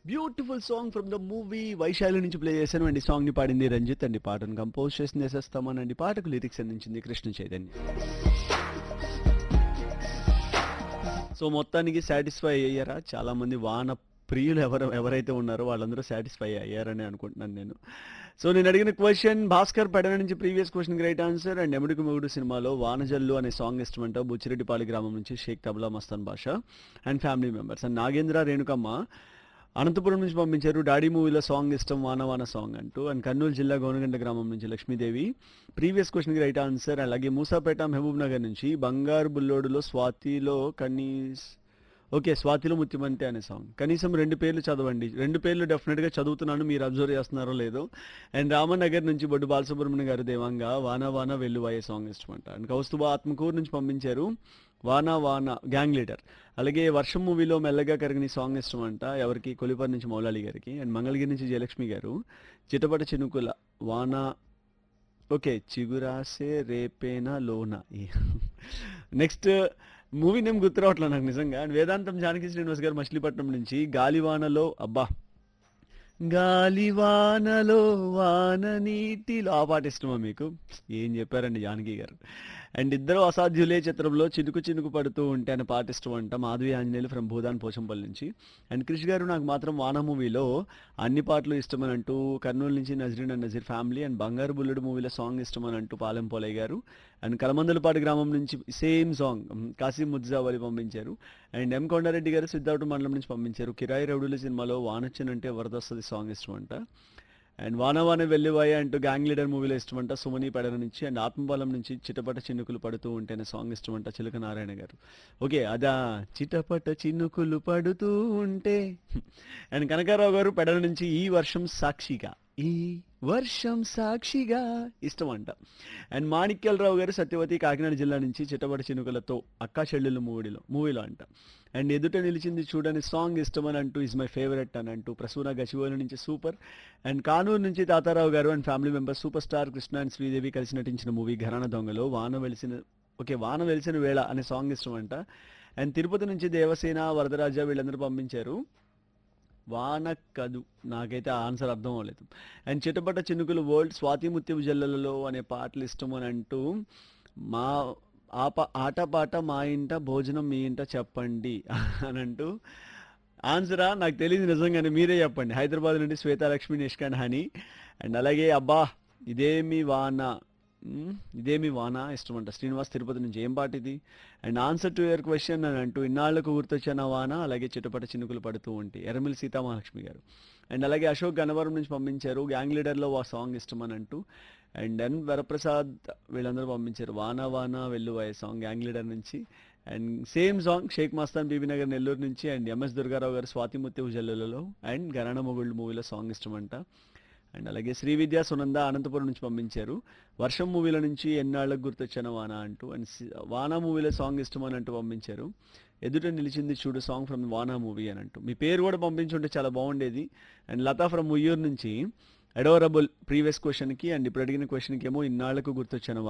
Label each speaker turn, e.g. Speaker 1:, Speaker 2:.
Speaker 1: beautiful song from the movie Vaishali నుంచి play చేశాను అండి సాంగ్ ని పాడింది రంజిత్ అండి పాటను కంపోజ్ చేసింది వేసేస్తామని అండి పాటకు లిరిక్స్ అందించింది కృష్ణ చైతన్య సో మొత్తానికి సాటిస్ఫై అయ్యారా చాలా మంది వాన ప్రియులు ఎవరు ఎవరైతే ఉన్నారో వాళ్ళందరూ సాటిస్ఫై అయ్యారని అనుకుంటున్నాను నేను సో నేను అడిగిన క్వశ్చన్ భాస్కర్ పెడన నుంచి previous question right answer and Yamudiki Mogudu సినిమాలో వానజల్లు అనే సాంగ్ ఇష్టమంట బుచ్చిరెడ్డిపాలి గ్రామం నుంచి Sheikh Tabala Mastan Basha and family members and Nagendra Renukamma Anantapur నుంచి పంపించారు డాడీ మూవీలో సాంగ్ ఇష్టం వాన వాన సాంగ్ అంటూ అండ్ కర్నూలు జిల్లా గోనగంట గ్రామం నుంచి లక్ష్మీదేవి ప్రీవియస్ క్వశ్చన్కి రైట్ ఆన్సర్ అలాగే మూసాపేట మహబూబ్ నగర్ నుంచి బంగారు బుల్లోడులో స్వాతిలో కనీస్ ఓకే స్వాతిలో ముత్యమంతే అనే సాంగ్ కనీసం రెండు పేర్లు చదవండి రెండు పేర్లు డెఫినెట్గా చదువుతున్నాను మీరు అబ్జర్వ్ చేస్తున్నారో లేదో అండ్ రామనగర్ నుంచి బొడ్డు బాలసుబ్రహ్మణ్యం గారు దేవంగా వాన వాన వెల్లువాయే సాంగ్ ఇష్టమంట అండ్ కౌస్తుభ ఆత్మకూరు నుంచి పంపించారు వాన వాన గ్యాంగ్ లీడర్ అలాగే వర్షం మూవీలో మెల్లగా కరిగిన సాంగ్ ఇష్టం అంట ఎవరికి కొలిపర్ నుంచి మౌలాలి గారికి అండ్ మంగళగిరి నుంచి జయలక్ష్మి గారు చిటపట చినుకుల వాన ఓకే చిగురాసే రేపేనా లోనా నెక్స్ట్ మూవీ నేమ్ గుర్తు రావట్లేదు నాకు నిజంగా అండ్ వేదాంతం జానకి శ్రీనివాస్ గారు మచిలీపట్నం నుంచి గాలివానలో అబ్బా గాలివానలో వాన నీటిలో ఆ పాట ఇష్టమా మీకు ఏం చెప్పారండి జానకి గారు అండ్ ఇద్దరు అసాధ్యులే చిత్రంలో చినుకు చినుకు పడుతూ ఉంటే అని పాట ఇష్టం అంట మాధవి ఆంజనేయులు ఫ్రమ్ భూదాన్ పోచంపల్లి నుంచి అండ్ క్రిష్ గారు నాకు మాత్రం వాన మూవీలో అన్ని పాటలు ఇష్టమని అంటూ కర్నూలు నుంచి Nazreen and Nazeer family and Bangaru Bulludu మూవీలో సాంగ్ ఇష్టమని అంటూ పాలెం పోలయ్య గారు అండ్ కలమందలపాటి గ్రామం నుంచి సేమ్ సాంగ్ కాసిం ముజ్జావలి పంపించారు అండ్ ఎం కొండారెడ్డి గారు సిద్ధార్థ మండలం నుంచి పంపించారు కిరాయి రౌడుల సినిమాలో వానొచ్చినంటే వరదొస్తుంది సాంగ్ ఇష్టం అంట అండ్ వానవాన వెళ్ళివాయ అంటూ గ్యాంగ్ లీడర్ మూవీలో ఇష్టమంట సుమని పడన నుంచి అండ్ ఆత్మబలం నుంచి చిటపట చినుకులు పడుతూ ఉంటేనే సాంగ్ ఇష్టమంట చిలుక నారాయణ గారు ఓకే అదా చిటపట చినుకులు పడుతూ ఉంటే అండ్ కనకారావు గారు పెడల నుంచి ఈ వర్షం సాక్షిగా ఈ వర్షం సాక్షిగా ఇష్టం అంట అండ్ మాణిక్యలరావు గారు సత్యవతి కాకినాడ జిల్లా నుంచి చిట్టబడి చినుకులతో అక్కా చెల్లెళ్ళు మూవీలో మూవీలో అంట అండ్ ఎదుట నిలిచింది చూడని సాంగ్ ఇష్టం అని అంటూ ఇస్ మై ఫేవరెట్ అని అంటూ ప్రసూన గచ్చిబోలి నుంచి సూపర్ అండ్ కానూరు నుంచి తాతారావు గారు and family members super star Krishna and Sridevi కలిసి నటించిన మూవీ ఘరాన దొంగలో వాన వెలిసిన ఓకే వాన వెలిసిన వేళ అనే సాంగ్ ఇష్టం అంట అండ్ తిరుపతి నుంచి దేవసేన వరదరాజ వీళ్ళందరూ పంపించారు వాన కదు నాకైతే ఆన్సర్ అర్థం అవ్వలేదు అండ్ చిటపట చినుకులు వరల్డ్ స్వాతి ముత్యపు జల్లలలో అనే పాటలు ఇష్టం అని అంటూ మా ఆ పా ఆట పాట మా ఇంట భోజనం మీ ఇంట చెప్పండి అని అంటూ ఆన్సరా నాకు తెలియదు నిజంగానే మీరే చెప్పండి హైదరాబాద్ నుండి శ్వేతాలక్ష్మి నిష్కాన్ హనీ అండ్ అలాగే అబ్బా ఇదేమి వాన మ్, ఇదేమి వాన ఇష్టమంట శ్రీనివాస్ తిరుపతి నుంచి ఏం పాట ఇది and answer to your question అని అంటూ ఇన్నాళ్లకు గుర్తొచ్చిన వాన అలాగే చిటపట చినుకులు పడుతూ ఉంటాయి ఎర్రమిల్ సీతామహాలక్ష్మి గారు అండ్ అలాగే అశోక్ గన్నవరం నుంచి పంపించారు గ్యాంగ్ లీడర్లో ఆ సాంగ్ ఇష్టం అని అంటూ అండ్ ఎన్ వరప్రసాద్ వీళ్ళందరూ పంపించారు వాన వాన వెల్లువాయ సాంగ్ గ్యాంగ్ లీడర్ నుంచి and same song Shaik Mastan Bibinagar Nellore నుంచి అండ్ ఎంఎస్ దుర్గారావు గారు స్వాతి ముత్యపు జల్లులలో అండ్ గరణ మొగుళ్ళు మూవీలో సాంగ్ ఇష్టమంట అండ్ అలాగే శ్రీ విద్యా సునంద అనంతపురం నుంచి పంపించారు వర్షం మూవీలో నుంచి ఎన్నాళ్ళకు గుర్తొచ్చిన వాన అంటూ అండ్ సి- వానా మూవీలో సాంగ్ ఇష్టమని అంటూ పంపించారు ఎదుట నిలిచింది చూడు సాంగ్ ఫ్రమ్ వానా మూవీ అని అంటూ మీ పేరు కూడా పంపించుంటే చాలా బాగుండేది అండ్ లతా ఫ్రమ్ ఉయ్యూరు నుంచి అడోరబుల్ ప్రీవియస్ క్వశ్చన్కి అండ్ ఇప్పుడు అడిగిన క్వశ్చన్కి ఏమో ఇన్నాళ్లకు గుర్తొచ్చిన